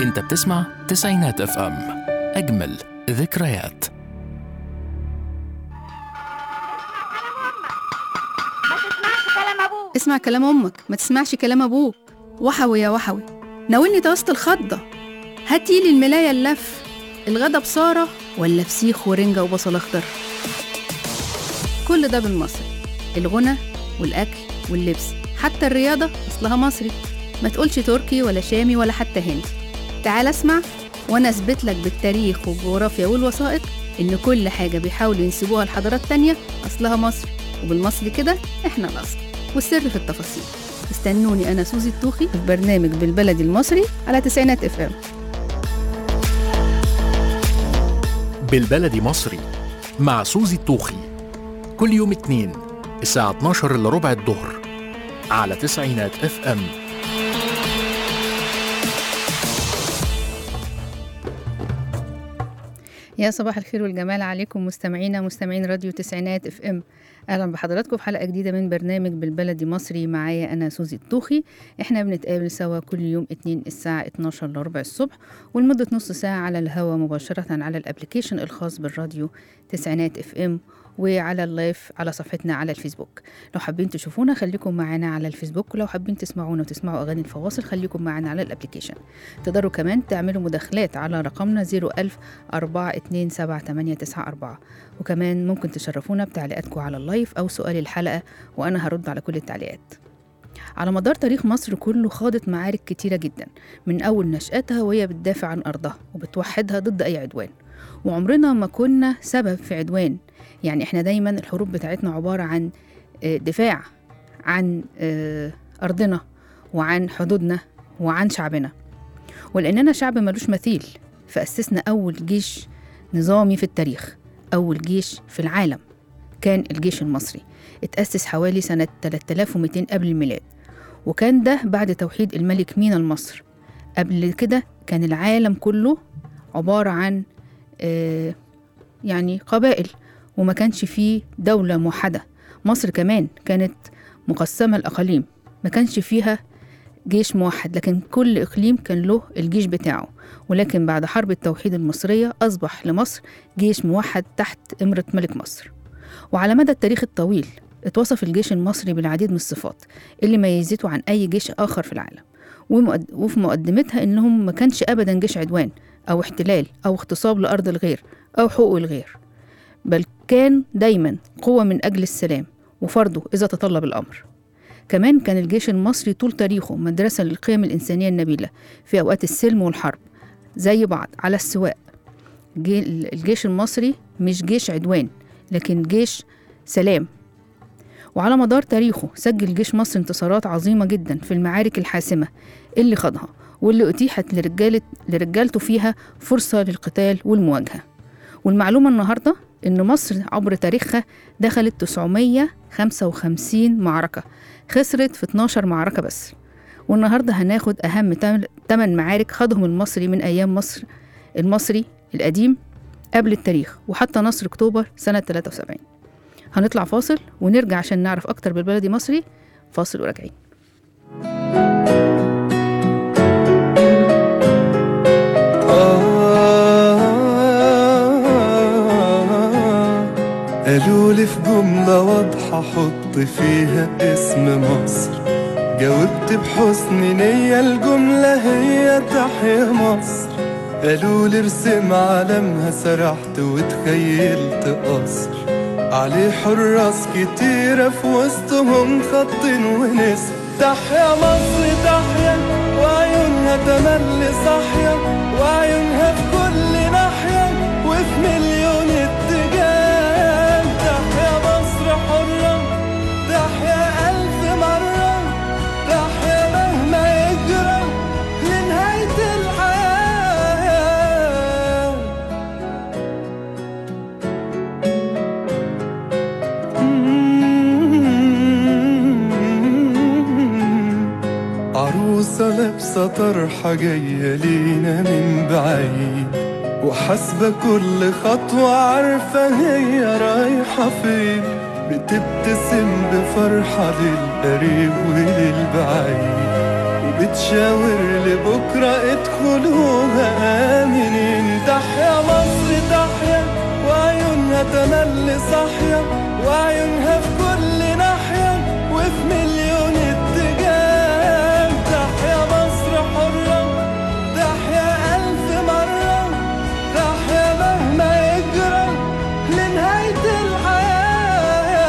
انت بتسمع تسعينات اف ام اجمل ذكريات ما تسمعش كلام ابوك اسمع كلام امك ما تسمعش كلام ابوك وحوي يا وحوي ناولني توسط الخضة هاتيلي الملاية اللف الغدا بصارة ولا فسيخ ورنجة وبصل أخضر كل ده بالمصري الغنى والأكل واللبس حتى الرياضة أصلها مصري ما تقولش تركي ولا شامي ولا حتى هندي تعال اسمع وأنا أثبت لك بالتاريخ والجغرافيا والوثائق إن كل حاجة بيحاولوا ينسبوها لحضارات تانية أصلها مصري وبالمصري كده إحنا الأصل والسر في التفاصيل استنوني أنا سوزي الطوخي في برنامج بالبلدي المصري على تسعينات اف ام بالبلدي مصري مع سوزي الطوخي كل يوم اتنين الساعة 12 إلا ربع الظهر على تسعينات اف ام يا صباح الخير والجمال عليكم مستمعينا مستمعين راديو تسعينات اف ام اهلا بحضراتكم في حلقه جديده من برنامج بالبلدي مصري معايا انا سوزي الطوخي احنا بنتقابل سوا كل يوم اتنين الساعه 12 لربع الصبح ولمده نص ساعه على الهوا مباشره على الابلكيشن الخاص بالراديو تسعينات اف ام وعلى اللايف على صفحتنا على الفيسبوك لو حابين تشوفونا خليكم معانا على الفيسبوك ولو حابين تسمعونا وتسمعوا اغاني الفواصل خليكم معانا على الابلكيشن تقدروا كمان تعملوا مداخلات على رقمنا 01000 427 وكمان ممكن تشرفونا بتعليقاتكم على اللايف أو سؤال الحلقة وأنا هرد على كل التعليقات على مدار تاريخ مصر كله خاضت معارك كتيرة جدا من أول نشأتها وهي بتدافع عن أرضها وبتوحدها ضد أي عدوان وعمرنا ما كنا سبب في عدوان يعني احنا دايما الحروب بتاعتنا عبارة عن آه، دفاع عن آه، أرضنا وعن حدودنا وعن شعبنا ولأننا شعب ملوش مثيل فأسسنا أول جيش نظامي في التاريخ أول جيش في العالم كان الجيش المصري اتأسس حوالي سنة 3200 قبل الميلاد وكان ده بعد توحيد الملك مينا لمصر قبل كده كان العالم كله عبارة عن آه يعني قبائل وما كانش فيه دولة موحدة مصر كمان كانت مقسمة الأقاليم ما كانش فيها جيش موحد لكن كل إقليم كان له الجيش بتاعه ولكن بعد حرب التوحيد المصرية أصبح لمصر جيش موحد تحت إمرة ملك مصر وعلى مدى التاريخ الطويل اتوصف الجيش المصري بالعديد من الصفات اللي ميزته عن أي جيش آخر في العالم ومقد- وفي مقدمتها إنهم ما كانش أبدا جيش عدوان أو احتلال أو اغتصاب لأرض الغير أو حقوق الغير بل كان دايما قوة من أجل السلام وفرضه إذا تطلب الأمر كمان كان الجيش المصري طول تاريخه مدرسة للقيم الإنسانية النبيلة في أوقات السلم والحرب زي بعض على السواء جي- الجيش المصري مش جيش عدوان لكن جيش سلام وعلى مدار تاريخه سجل جيش مصر انتصارات عظيمة جدا في المعارك الحاسمة اللي خاضها واللي أتيحت لرجالة لرجالته فيها فرصة للقتال والمواجهة والمعلومة النهاردة إن مصر عبر تاريخها دخلت 955 معركة خسرت في 12 معركة بس والنهاردة هناخد أهم 8 معارك خاضهم المصري من أيام مصر المصري القديم قبل التاريخ وحتى نصر أكتوبر سنة 73 هنطلع فاصل ونرجع عشان نعرف أكتر بالبلدي مصري فاصل وراجعين قالوا لي في جملة واضحة حط فيها اسم مصر جاوبت بحسن نية الجملة هي تحيا مصر قالوا لي ارسم علمها سرحت وتخيلت قصر عليه حراس كتيرة في وسطهم خط ونسر تحيا مصر تحيا وعيونها تملي صاحية وعيونها في كل ناحية وفي مليون اتجاه تحيا مصر حرة تحيا ألف مرة تحيا مهما يجرى لنهاية الحياة عروسة لابسة طرحة جاية لينا من بعيد وحاسبة كل خطوة عارفة هي رايحة فين بتبتسم بفرحة للقريب وللبعيد بتشاور لبكرة ادخلوها آمنين تحيا مصر تحيا وعيونها تملي صاحية وعيونها في كل ناحية وفي مليون اتجاه تحيا مصر حرة تحيا ألف مرة تحيا مهما يجرى لنهاية الحياة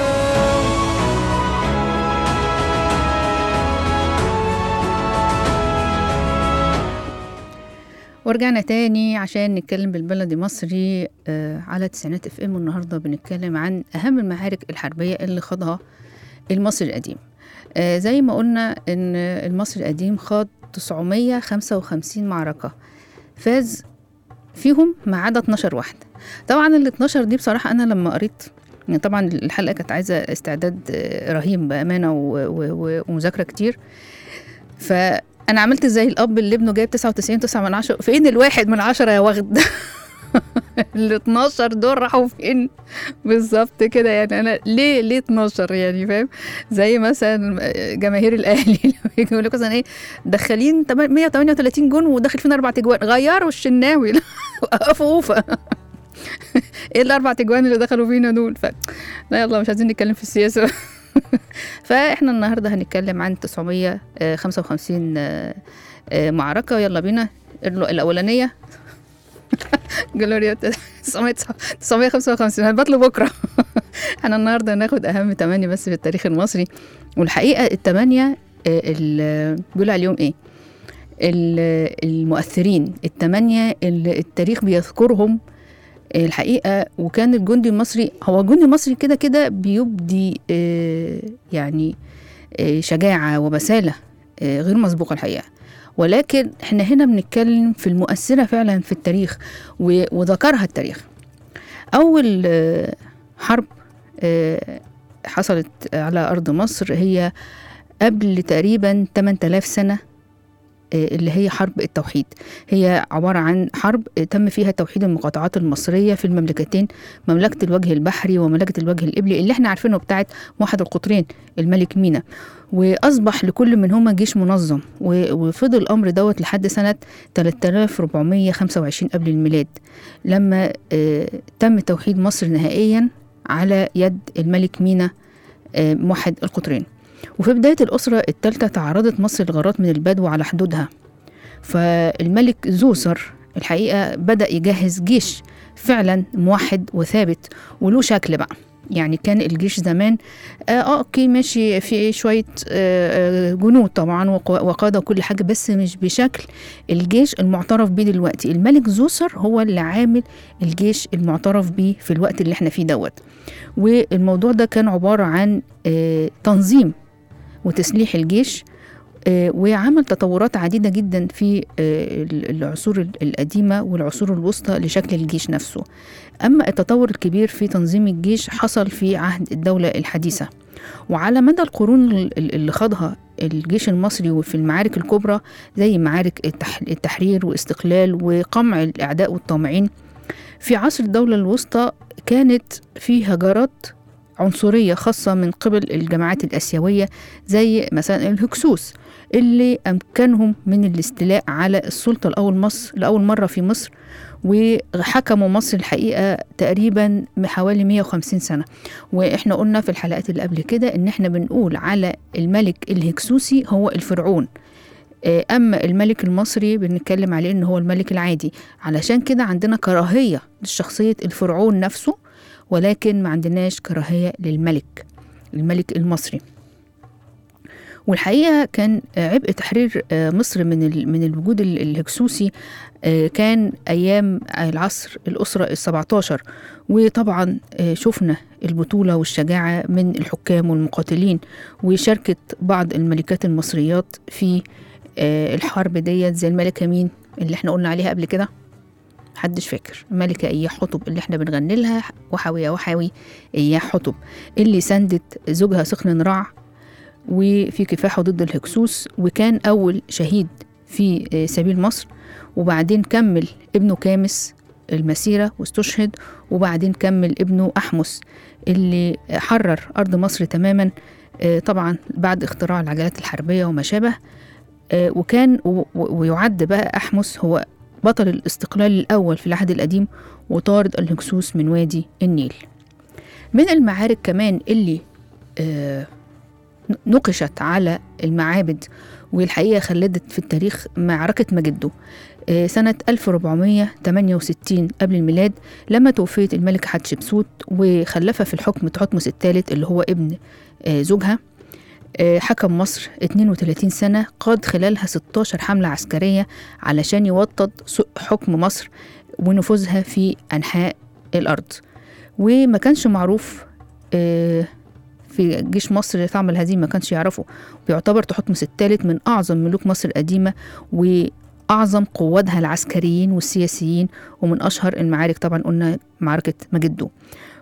ورجعنا تاني عشان نتكلم بالبلدي مصري آه على تسعينات اف ام النهارده بنتكلم عن اهم المعارك الحربيه اللي خاضها المصري القديم آه زي ما قلنا ان المصري القديم خاض 955 معركه فاز فيهم ما عدا 12 واحده طبعا ال 12 دي بصراحه انا لما قريت يعني طبعا الحلقه كانت عايزه استعداد آه، رهيب بامانه و- و- و- ومذاكره كتير فانا عملت زي الاب اللي ابنه جايب 99 9 من 10 فين الواحد من عشرة يا واخد ال 12 دول راحوا فين بالظبط كده يعني انا ليه ليه 12 يعني فاهم زي مثلا جماهير الاهلي لما يجي يقول لك مثلا ايه دخلين تم- 138 جون وداخل فينا اربع تجوان غيروا الشناوي وقفوا اوفا ايه الاربع تجوان اللي دخلوا فينا دول ف... لا يلا مش عايزين نتكلم في السياسه فاحنا النهارده هنتكلم عن 955 آه، آه، معركه يلا بينا ال- الاولانيه جلوريا 955 هنبات له بكره احنا النهارده هناخد اهم ثمانيه بس في التاريخ المصري والحقيقه الثمانيه آه، ال- بيقولوا عليهم ايه ال- المؤثرين الثمانيه اللي التاريخ بيذكرهم الحقيقه وكان الجندي المصري هو الجندي المصري كده كده بيبدي آه، يعني آه، شجاعه وبساله آه، غير مسبوقه الحقيقه ولكن احنا هنا بنتكلم في المؤثره فعلا في التاريخ و- وذكرها التاريخ اول آه، حرب آه، حصلت على ارض مصر هي قبل تقريبا 8000 سنه آه، اللي هي حرب التوحيد هي عبارة عن حرب آه، تم فيها توحيد المقاطعات المصرية في المملكتين مملكة الوجه البحري ومملكة الوجه الإبلي اللي احنا عارفينه بتاعت موحد القطرين الملك مينا وأصبح لكل منهما جيش منظم و- وفضل الأمر دوت لحد سنة 3425 قبل الميلاد لما آه، تم توحيد مصر نهائيا على يد الملك مينا آه، موحد القطرين وفي بداية الأسرة الثالثة تعرضت مصر لغارات من البدو على حدودها فالملك زوسر الحقيقة بدأ يجهز جيش فعلا موحد وثابت وله شكل بقى يعني كان الجيش زمان اه آه، اوكي ماشي في شويه آه، آه، جنود طبعا وق- وقاده وكل حاجه بس مش بشكل الجيش المعترف بيه دلوقتي الملك زوسر هو اللي عامل الجيش المعترف بيه في الوقت اللي احنا فيه دوت والموضوع ده كان عباره عن آه، تنظيم وتسليح الجيش آه، وعمل تطورات عديدة جدا في آه، ال- العصور ال- القديمة والعصور الوسطى لشكل الجيش نفسه أما التطور الكبير في تنظيم الجيش حصل في عهد الدولة الحديثة وعلى مدى القرون ال- ال- اللي خاضها الجيش المصري وفي المعارك الكبرى زي معارك التح- التحرير واستقلال وقمع الأعداء والطامعين في عصر الدولة الوسطى كانت في هجرات عنصرية خاصة من قبل الجماعات الآسيوية زي مثلا الهكسوس اللي أمكنهم من الاستيلاء على السلطة لأول مصر لأول مرة في مصر وحكموا مصر الحقيقة تقريبا حوالي 150 سنة وإحنا قلنا في الحلقات اللي قبل كده إن إحنا بنقول على الملك الهكسوسي هو الفرعون آه، أما الملك المصري بنتكلم عليه إن هو الملك العادي علشان كده عندنا كراهية لشخصية الفرعون نفسه ولكن ما عندناش كراهية للملك الملك المصري والحقيقة كان آه، عبء تحرير آه، مصر من ال- من الوجود ال- الهكسوسي آه، كان أيام العصر الأسرة السبعتاشر وطبعا آه، شفنا البطولة والشجاعة من الحكام والمقاتلين وشاركت بعض الملكات المصريات في آه، الحرب ديت زي الملكة مين اللي احنا قلنا عليها قبل كده محدش فاكر الملكة إياح حطب اللي احنا بنغني لها وحوي يا وحوي إياح حطب اللي سندت زوجها سخن رع وفي كفاحه ضد الهكسوس وكان أول شهيد في آه، سبيل مصر وبعدين كمل ابنه كامس المسيرة واستشهد وبعدين كمل ابنه أحمس اللي حرر أرض مصر تماما آه، طبعا بعد اختراع العجلات الحربية وما شابه آه، وكان و- و- ويعد بقى أحمس هو بطل الاستقلال الأول في العهد القديم وطارد الهكسوس من وادي النيل من المعارك كمان اللي آه، نقشت على المعابد والحقيقة خلدت في التاريخ معركة مجدو آه، سنة 1468 قبل الميلاد لما توفيت الملك حتشبسوت وخلفها في الحكم تحتمس الثالث اللي هو ابن آه، زوجها آه، حكم مصر 32 سنة قاد خلالها 16 حملة عسكرية علشان يوطد س- حكم مصر ونفوذها في أنحاء الأرض وما كانش معروف آه، في جيش مصر طعم الهزيمة ما كانش يعرفه بيعتبر تحتمس الثالث من أعظم ملوك مصر القديمة وأعظم قوادها العسكريين والسياسيين ومن أشهر المعارك طبعا قلنا معركة مجدو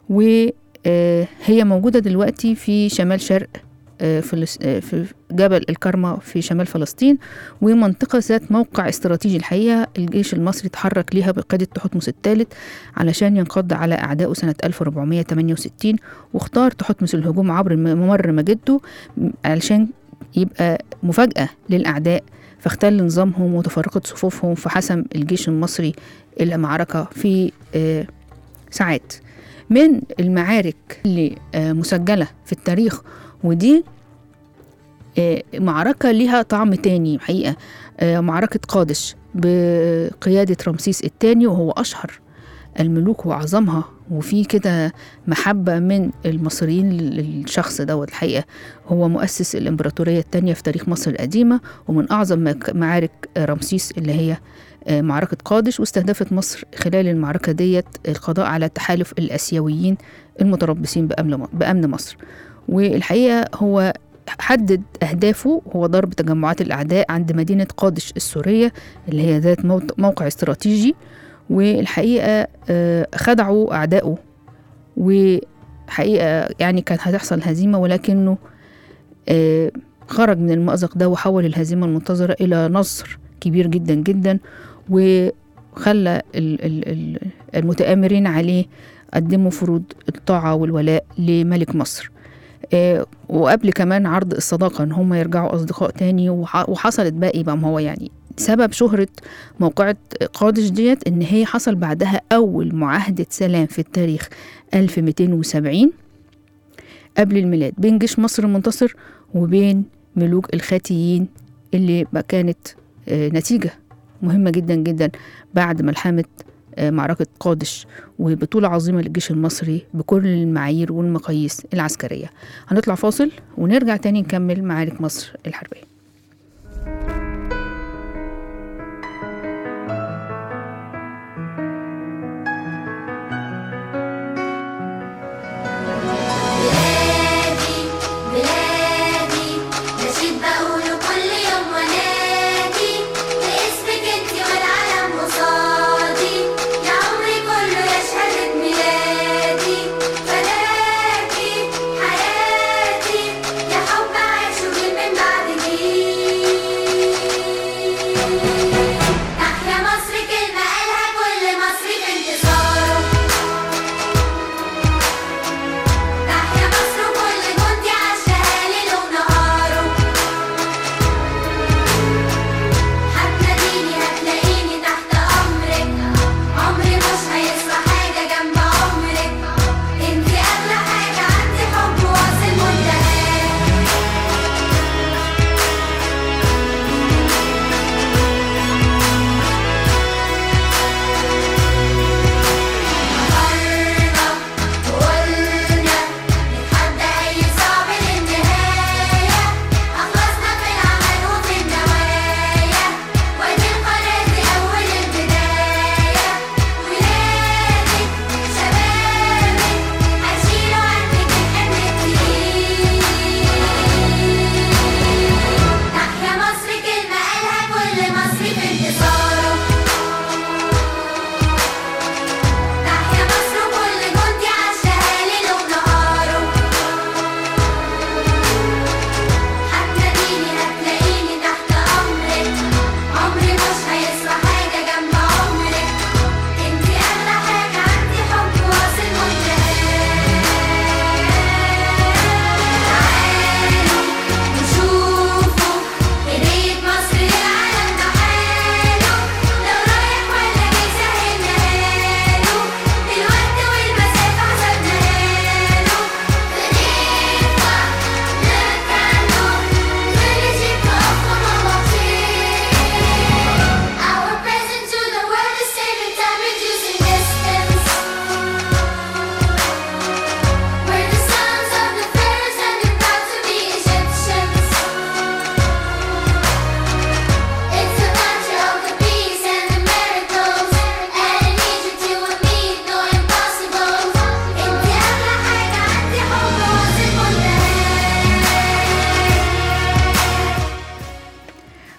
وهي موجودة دلوقتي في شمال شرق آه، فلس- آه، في جبل الكرمة في شمال فلسطين ومنطقة ذات موقع استراتيجي الحقيقة الجيش المصري تحرك ليها بقيادة تحتمس الثالث علشان ينقض على أعدائه سنة 1468 واختار تحتمس الهجوم عبر م- ممر مجده م- علشان يبقى مفاجأة للأعداء فاختل نظامهم وتفرقت صفوفهم فحسم الجيش المصري المعركة في آه، ساعات من المعارك اللي آه، مسجلة في التاريخ ودي آه، معركة ليها طعم تاني حقيقة آه، معركة قادش بقيادة رمسيس الثاني وهو أشهر الملوك وأعظمها وفي كده محبة من المصريين للشخص دوت الحقيقة هو مؤسس الإمبراطورية الثانية في تاريخ مصر القديمة ومن أعظم مك- معارك رمسيس اللي هي آه، معركة قادش واستهدفت مصر خلال المعركة ديت القضاء على تحالف الآسيويين المتربصين بأمن بأمن مصر والحقيقة هو حدد أهدافه هو ضرب تجمعات الأعداء عند مدينة قادش السورية اللي هي ذات موت- موقع استراتيجي والحقيقة آه، خدعوا أعدائه وحقيقة يعني كانت هتحصل هزيمة ولكنه آه، خرج من المأزق ده وحول الهزيمة المنتظرة إلى نصر كبير جدا جدا وخلى ال- ال- ال- المتآمرين عليه قدموا فروض الطاعة والولاء لملك مصر آه، وقبل كمان عرض الصداقة إن هم يرجعوا أصدقاء تاني وح- وحصلت بقى إيه بقى ما هو يعني سبب شهرة موقعة قادش ديت إن هي حصل بعدها أول معاهدة سلام في التاريخ 1270 قبل الميلاد بين جيش مصر المنتصر وبين ملوك الخاتيين اللي بقى كانت آه، نتيجة مهمة جدا جدا بعد ملحمة آه، معركة قادش وبطولة عظيمة للجيش المصري بكل المعايير والمقاييس العسكرية هنطلع فاصل ونرجع تاني نكمل معارك مصر الحربية بلادي بلادي نشيد بقوله كل يوم ونادي باسمك انتي والعالم قصادي يا عمري كله يا شهادة ميلادي فداكي حياتي يا حب عايشه جيل من بعد جيل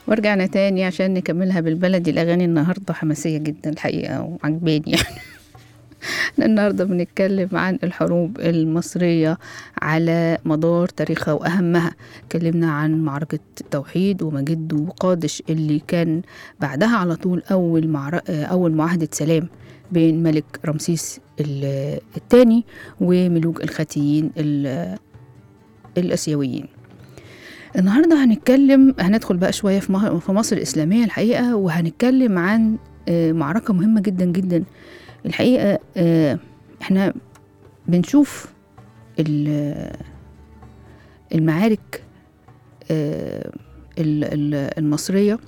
ورجعنا تاني عشان نكملها بالبلدي الأغاني النهاردة حماسية جدا الحقيقة وعجباني يعني احنا النهاردة بنتكلم عن الحروب المصرية على مدار تاريخها وأهمها اتكلمنا عن معركة توحيد ومجد وقادش اللي كان بعدها على طول أول معركة أول معاهدة سلام بين ملك رمسيس ال- الثاني وملوك الخاتيين ال- الآسيويين النهارده هنتكلم هندخل بقى شويه في مه- في مصر الاسلاميه الحقيقه وهنتكلم عن آه، معركه مهمه جدا جدا الحقيقه آه، احنا بنشوف ال- المعارك آه، ال- ال- المصريه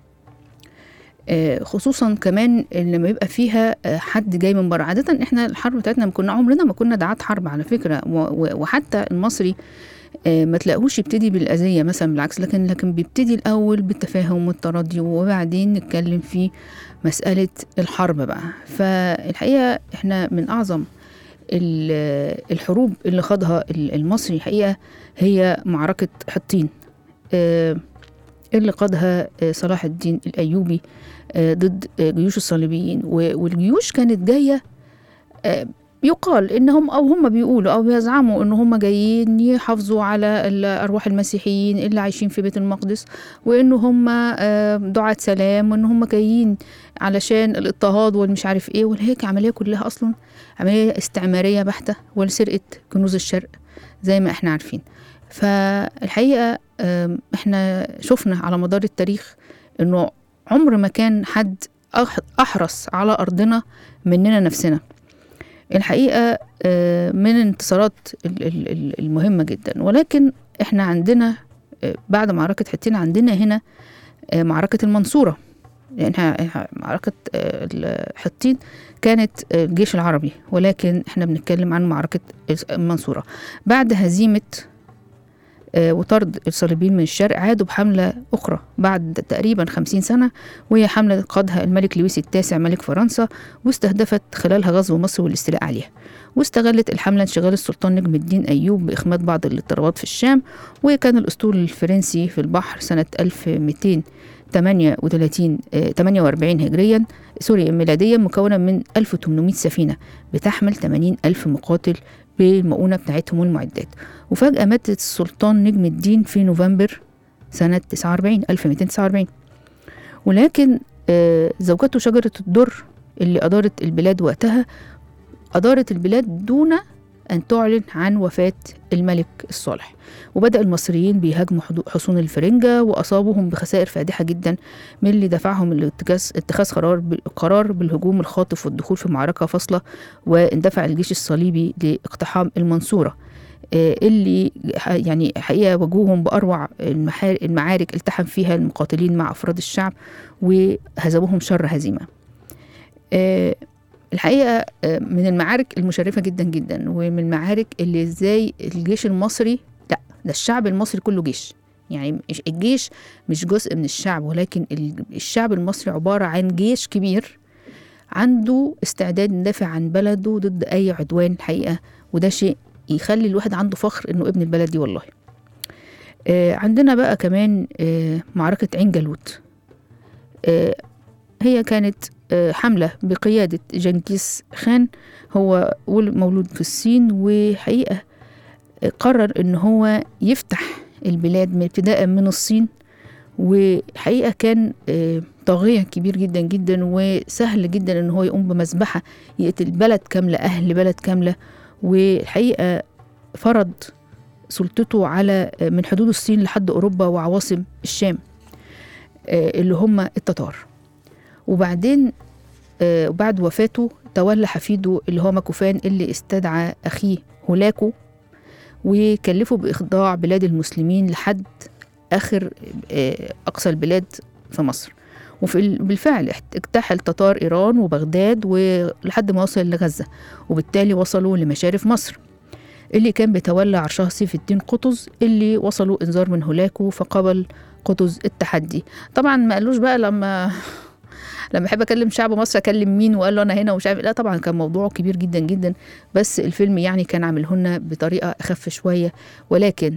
آه، خصوصا كمان لما يبقى فيها آه، حد جاي من بره عاده احنا الحرب بتاعتنا ما كنا عمرنا ما كنا دعاة حرب على فكره و- و- وحتى المصري آه، ما تلاقوش يبتدي بالأذية مثلا بالعكس لكن لكن بيبتدي الأول بالتفاهم والتراضي وبعدين نتكلم في مسألة الحرب بقى فالحقيقة احنا من أعظم ال- الحروب اللي خاضها ال- المصري الحقيقة هي معركة حطين آه، اللي قادها آه، صلاح الدين الأيوبي آه، ضد آه، جيوش الصليبيين و- والجيوش كانت جاية آه، يقال انهم او هم بيقولوا او بيزعموا ان هم جايين يحافظوا على ال- ارواح المسيحيين اللي عايشين في بيت المقدس وان هم آه، دعاة سلام وان هم جايين علشان الاضطهاد والمش عارف ايه والهيك عمليه كلها اصلا عمليه استعماريه بحته ولسرقه كنوز الشرق زي ما احنا عارفين فالحقيقه آم، احنا شفنا على مدار التاريخ انه عمر ما كان حد أح- احرص على ارضنا مننا نفسنا الحقيقة آه، من الانتصارات ال- ال- ال- المهمة جدا ولكن احنا عندنا آه، بعد معركة حطين عندنا هنا آه، معركة المنصورة لأنها معركة آه، ال- حطين كانت آه، الجيش العربي ولكن احنا بنتكلم عن معركة المنصورة بعد هزيمة آه، وطرد الصليبيين من الشرق عادوا بحملة أخرى بعد تقريبا خمسين سنة وهي حملة قادها الملك لويس التاسع ملك فرنسا واستهدفت خلالها غزو مصر والاستيلاء عليها واستغلت الحملة انشغال السلطان نجم الدين أيوب بإخماد بعض الاضطرابات في الشام وكان الأسطول الفرنسي في البحر سنة 1238 آه، 48 هجريا سوري ميلاديا مكونة من 1800 سفينة بتحمل 80 ألف مقاتل بالمؤونة بتاعتهم والمعدات وفجأة مات السلطان نجم الدين في نوفمبر سنة 49 1249 ولكن آه، زوجته شجرة الدر اللي أدارت البلاد وقتها أدارت البلاد دون أن تعلن عن وفاة الملك الصالح وبدأ المصريين بيهاجموا حدو- حصون الفرنجة وأصابهم بخسائر فادحة جدا من اللي دفعهم لاتخاذ اتخاذ قرار ب- قرار بالهجوم الخاطف والدخول في معركة فاصلة واندفع الجيش الصليبي لاقتحام المنصورة آه، اللي ح- يعني حقيقة واجهوهم بأروع المحار- المعارك التحم فيها المقاتلين مع أفراد الشعب وهزموهم شر هزيمة آه، الحقيقة آه، من المعارك المشرفة جدا جدا ومن المعارك اللي ازاي الجيش المصري لا ده الشعب المصري كله جيش يعني مش- الجيش مش جزء من الشعب ولكن ال- الشعب المصري عبارة عن جيش كبير عنده استعداد يدافع عن بلده ضد أي عدوان الحقيقة وده شيء يخلي الواحد عنده فخر إنه ابن البلد دي والله آه عندنا بقى كمان آه معركة عين جالوت آه هي كانت آه حملة بقيادة جنكيز خان هو ول- مولود في الصين وحقيقة آه، قرر إن هو يفتح البلاد من ابتداء من الصين وحقيقة كان آه، طاغية كبير جدا جدا وسهل جدا إن هو يقوم بمذبحة يقتل بلد كاملة أهل بلد كاملة والحقيقة فرض سلطته على آه، من حدود الصين لحد أوروبا وعواصم الشام آه، اللي هم التتار وبعدين آه، بعد وفاته تولى حفيده اللي هو مكوفان اللي استدعى أخيه هولاكو وكلفه بإخضاع بلاد المسلمين لحد آخر آه، أقصى البلاد في مصر وفي ال- بالفعل احت- اجتاح التتار إيران وبغداد ولحد ما وصل لغزة وبالتالي وصلوا لمشارف مصر اللي كان بيتولى عرشها سيف الدين قطز اللي وصلوا إنذار من هولاكو فقبل قطز التحدي طبعا ما قالوش بقى لما لما احب اكلم شعب مصر اكلم مين وقال له انا هنا ومش عارف لا طبعا كان موضوعه كبير جدا جدا بس الفيلم يعني كان عاملهن بطريقه اخف شويه ولكن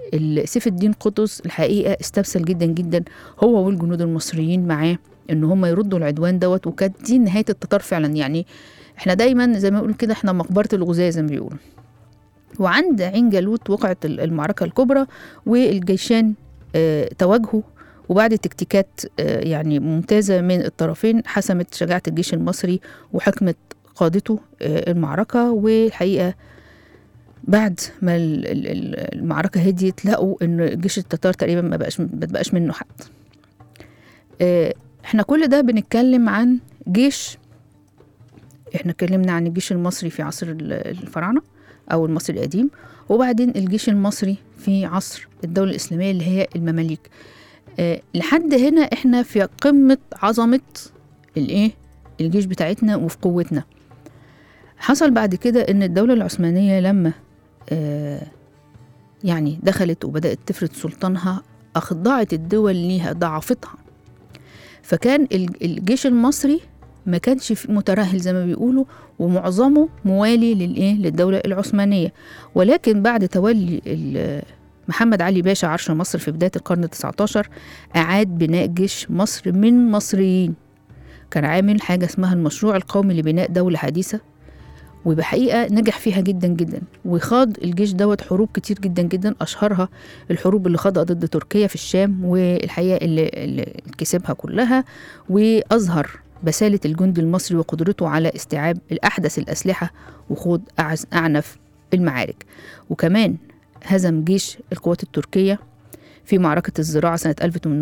ال- سيف الدين قطز الحقيقة استبسل جدا جدا هو والجنود المصريين معاه ان هم يردوا العدوان دوت وكانت دي نهاية التتار فعلا يعني احنا دايما زي ما بيقولوا كده احنا مقبرة الغزاة زي ما بيقولوا وعند عين جالوت وقعت ال- المعركة الكبرى والجيشان آه، تواجهوا وبعد تكتيكات آه، يعني ممتازة من الطرفين حسمت شجاعة الجيش المصري وحكمت قادته آه، المعركة والحقيقة بعد ما ال- ال- ال- المعركة هديت لقوا إن جيش التتار تقريبا ما بقاش ما بقاش منه حد آه، احنا كل ده بنتكلم عن جيش احنا اتكلمنا عن الجيش المصري في عصر ال- الفراعنة أو المصري القديم وبعدين الجيش المصري في عصر الدولة الإسلامية اللي هي المماليك آه، لحد هنا احنا في قمة عظمة الايه الجيش بتاعتنا وفي قوتنا حصل بعد كده ان الدولة العثمانية لما آه، يعني دخلت وبدأت تفرض سلطانها أخضعت الدول ليها ضعفتها فكان الج- الجيش المصري ما كانش في- مترهل زي ما بيقولوا ومعظمه موالي للايه للدولة العثمانية ولكن بعد تولي ال- محمد علي باشا عرش مصر في بداية القرن التسعتاشر أعاد بناء جيش مصر من مصريين كان عامل حاجة اسمها المشروع القومي لبناء دولة حديثة وبحقيقة نجح فيها جدا جدا وخاض الجيش دوت حروب كتير جدا جدا أشهرها الحروب اللي خاضها ضد تركيا في الشام والحقيقة اللي, اللي كسبها كلها وأظهر بسالة الجند المصري وقدرته على استيعاب الأحدث الأسلحة وخوض أعز أعنف المعارك وكمان هزم جيش القوات التركية في معركة الزراعة سنة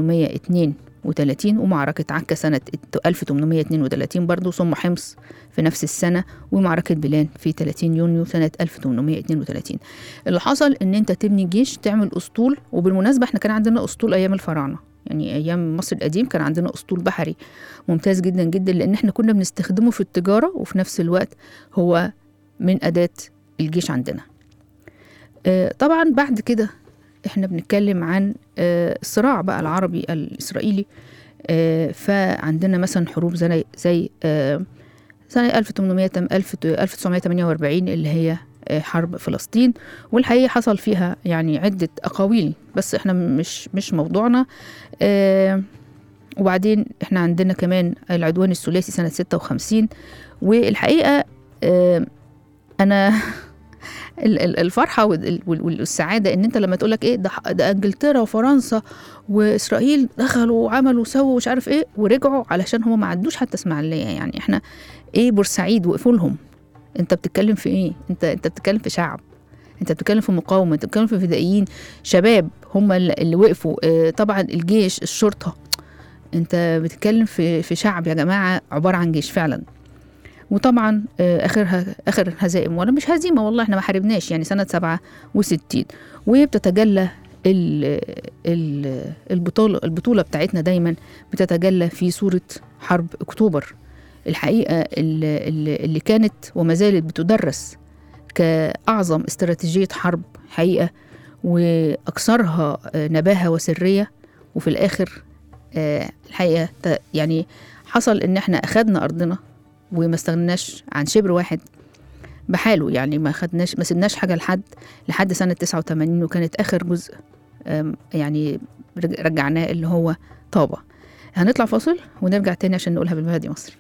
1832 ومعركة عكا سنة 1832 برضو ثم حمص في نفس السنة ومعركة بلان في 30 يونيو سنة 1832 اللي حصل ان انت تبني جيش تعمل اسطول وبالمناسبة احنا كان عندنا اسطول ايام الفراعنة يعني ايام مصر القديم كان عندنا اسطول بحري ممتاز جدا جدا لان احنا كنا بنستخدمه في التجارة وفي نفس الوقت هو من اداة الجيش عندنا آه، طبعا بعد كده احنا بنتكلم عن آه، الصراع بقى العربي الاسرائيلي آه، فعندنا مثلا حروب زي زي آه، سنة 1800 تم- 1000 1948 اللي هي آه، حرب فلسطين والحقيقة حصل فيها يعني عدة أقاويل بس احنا مش مش موضوعنا آه، وبعدين احنا عندنا كمان العدوان الثلاثي سنة 56 والحقيقة آه، أنا ال- ال- الفرحه وال- وال- والسعاده ان انت لما تقول لك ايه ده ح- ده انجلترا وفرنسا واسرائيل دخلوا وعملوا وسووا مش عارف ايه ورجعوا علشان هم ما عدوش حتى اسماعيليه يعني احنا ايه بورسعيد وقفوا لهم انت بتتكلم في ايه انت انت بتتكلم في شعب انت بتتكلم في مقاومه انت بتتكلم في فدائيين شباب هم اللي اللي وقفوا اه طبعا الجيش الشرطه انت بتتكلم في في شعب يا جماعه عباره عن جيش فعلا وطبعا آه، اخرها اخر هزائم ولا مش هزيمه والله احنا ما حاربناش يعني سنه 67 وبتتجلى ال- ال- البطوله البطوله بتاعتنا دايما بتتجلى في صوره حرب اكتوبر الحقيقه اللي, اللي اللي كانت وما زالت بتدرس كاعظم استراتيجيه حرب حقيقه واكثرها آه، نباهه وسريه وفي الاخر آه، الحقيقه ت- يعني حصل ان احنا اخدنا ارضنا وما استغناش عن شبر واحد بحاله يعني ما خدناش ما سيبناش حاجه لحد لحد سنه 89 وكانت اخر جزء آم، يعني رج- رجعناه اللي هو طابه هنطلع فاصل ونرجع تاني عشان نقولها بالبلدي مصري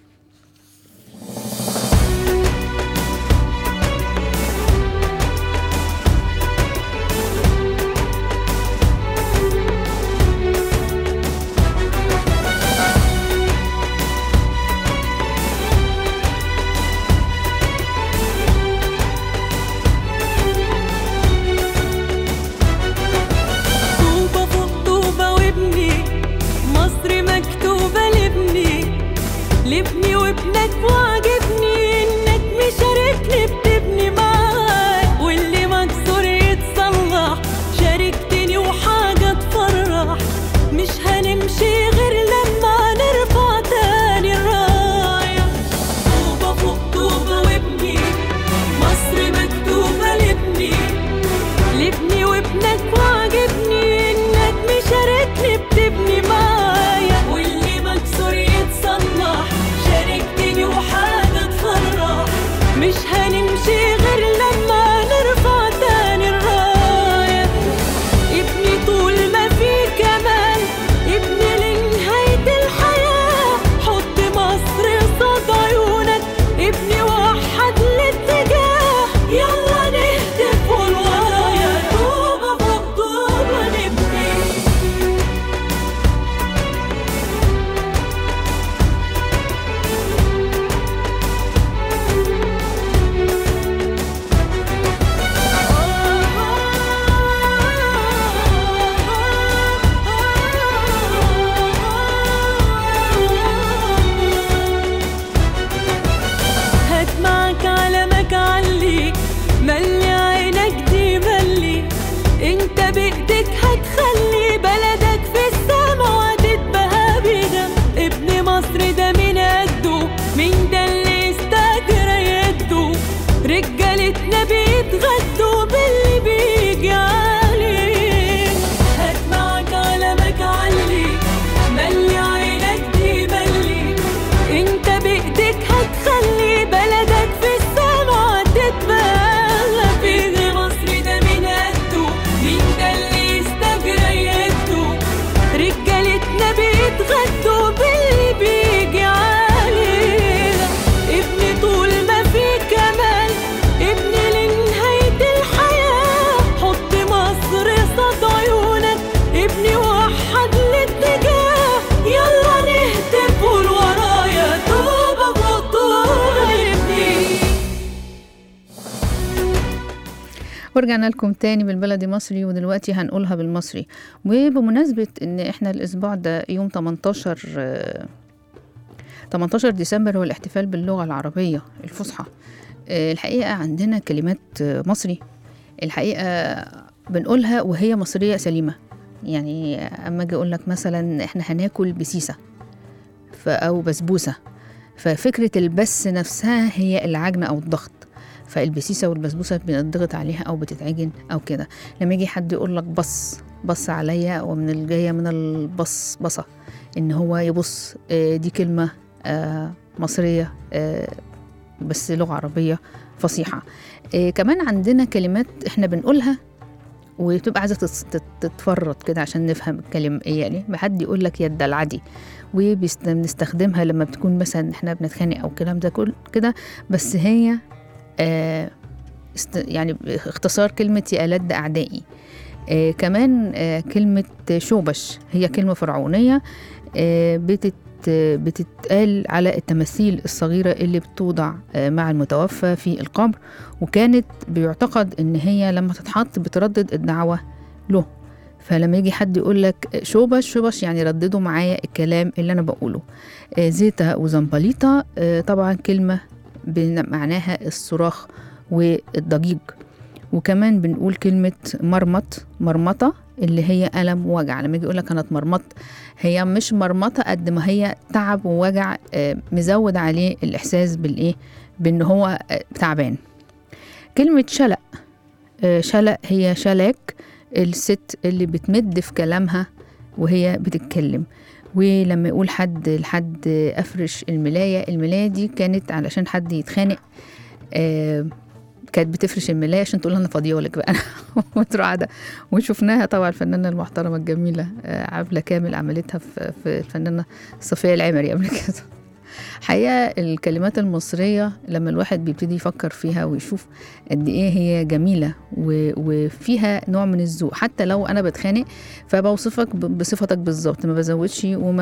طوبة فوق طوبة وابني مصر مكتوبة لابني لابني وابنك وعجبني انك مشاركني بتبني معاك واللي مكسور يتصلح شاركتني وحاجة تفرح مش هنمشي غير لما نرفع تاني الراية طوبة فوق طوبة وابني مصر مكتوبة لابني لابني وابنك وعجبني انك مشاركني بتبني معايا واللي مكسور يتصلح شاركتني وحاجة ولادنا بيتغدوا باللي بيجي علينا ابني طول ما في كمال ابني لنهاية الحياة حط مصر صد عيونك ابني وحد الاتجاه يلا نهتف قول ورايا طوبة بطول ابني ورجعنا لكم تاني بالبلدي مصري ودلوقتي هنقولها بالمصري وبمناسبة ان احنا الاسبوع ده يوم 18 آه، 18 ديسمبر هو الاحتفال باللغة العربية الفصحى آه، الحقيقة عندنا كلمات آه، مصري الحقيقة بنقولها وهي مصرية سليمة يعني اما اجي اقول لك مثلا احنا هناكل بسيسة ف- او بسبوسة ففكرة البس نفسها هي العجن او الضغط فالبسيسه والبسبوسه بنضغط عليها او بتتعجن او كده لما يجي حد يقول لك بص بص عليا ومن الجايه من البص بصه ان هو يبص آه، دي كلمه آه، مصريه آه، بس لغه عربيه فصيحه آه، كمان عندنا كلمات احنا بنقولها وبتبقى عايزه تت- تت- تتفرط كده عشان نفهم الكلمه ايه يعني حد يقول لك يد العدي وبنستخدمها لما بتكون مثلا احنا بنتخانق او الكلام ده كل كده بس هي آه است- يعني اختصار كلمة يا ألد أعدائي آه كمان آه كلمة شوبش هي كلمة فرعونية آه بتت بتتقال على التماثيل الصغيرة اللي بتوضع آه مع المتوفى في القبر وكانت بيعتقد إن هي لما تتحط بتردد الدعوة له فلما يجي حد يقول لك شوبش شوبش يعني رددوا معايا الكلام اللي أنا بقوله آه زيتا وزنبليطة آه طبعا كلمة بن- معناها الصراخ والضجيج وكمان بنقول كلمة مرمط مرمطة اللي هي ألم ووجع لما يجي يقولك أنا اتمرمطت هي مش مرمطة قد ما هي تعب ووجع آه، مزود عليه الإحساس بالإيه بإن هو آه، تعبان كلمة شلق آه، شلق هي شلاك الست اللي بتمد في كلامها وهي بتتكلم ولما يقول حد لحد افرش الملايه الملايه دي كانت علشان حد يتخانق آه كانت بتفرش الملايه عشان تقول انا فاضيه لك بقى وتروح قاعده وشفناها طبعا الفنانه المحترمه الجميله آه عبله كامل عملتها في, في الفنانه صفيه العمري قبل كده حقيقة الكلمات المصرية لما الواحد بيبتدي يفكر فيها ويشوف قد إيه هي جميلة و- وفيها نوع من الذوق حتى لو أنا بتخانق فبوصفك ب- بصفتك بالظبط ما بزودش وما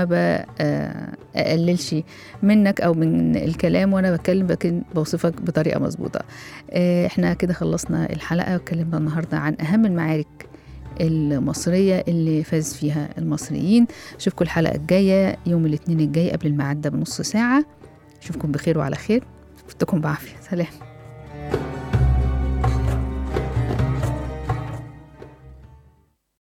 بقللش منك أو من الكلام وأنا بتكلم لكن بوصفك بطريقة مظبوطة آه، احنا كده خلصنا الحلقة واتكلمنا النهاردة عن أهم المعارك المصرية اللي فاز فيها المصريين اشوفكم الحلقة الجاية يوم الاثنين الجاي قبل الميعاد ده بنص ساعة اشوفكم بخير وعلى خير فتكم بعافية سلام